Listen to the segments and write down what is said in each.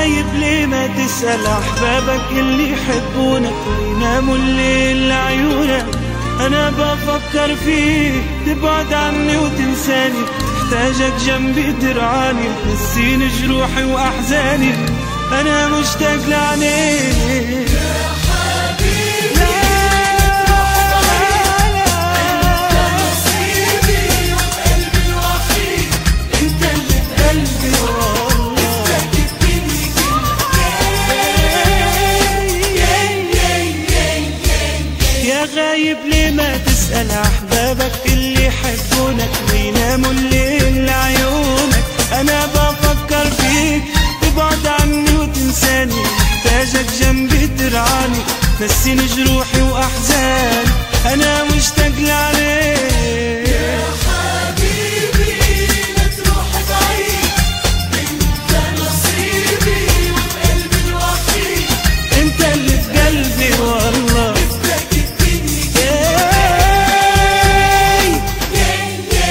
غايب ليه ما تسأل أحبابك اللي يحبونك ويناموا الليل لعيونك أنا بفكر فيك تبعد عني وتنساني محتاجك جنبي ترعاني تنسيني جروحي وأحزاني أنا مشتاق لعينيك انت اللي في قلبي والله يا غايب ليه ما تسأل أحبابك اللي يحبونك ويناموا الليل لعيونك أنا بفكر فيك تبعد عني وتنساني محتاجك جنبي ترعاني نسيني جروحي وأحزاني أنا مشتاق لعليك انت اللي في قلبي والله ياي.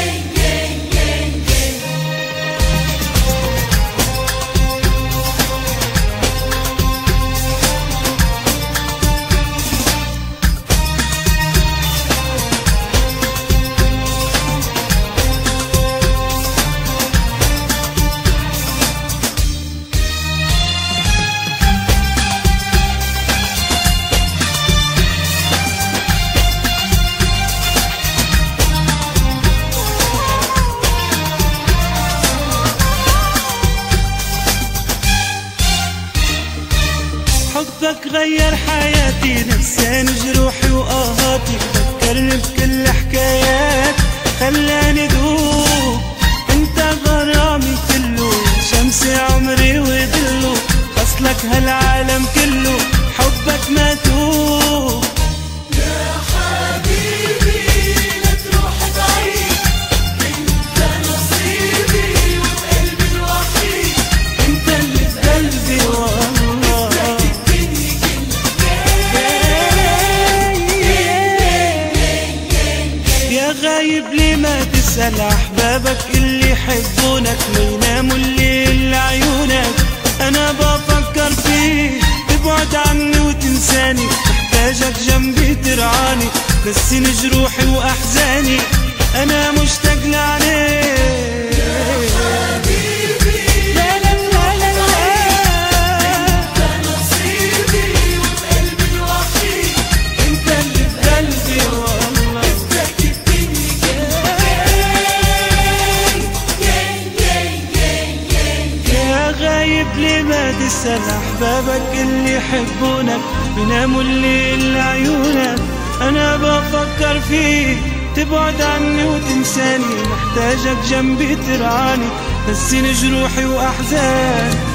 حبك غير حياتي نساني جروحي وآهاتي فكرني بكل حكايات خلاني دوب انت غرامي كله شمس عمري ودلو خصلك هالعالم كله حبك ما توب انت اللي في قلبي والله يا غايب ليه ما تسأل أحبابك اللي يحبونك ما يناموا الليل لعيونك أنا بفكر فيك تبعد عني وتنساني محتاجك جنبي ترعاني نسيني جروحي وأحزاني أنا مشتاق لعليك لا لا لا لا لا انت اللي في قلبي والله يا غايب ليه ما تسأل أحبابك اللي يحبونك بيناموا الليل لعيونك أنا بفكر فيك تبعد عني وتنساني محتاجك جنبي ترعاني نسيني جروحي وأحزاني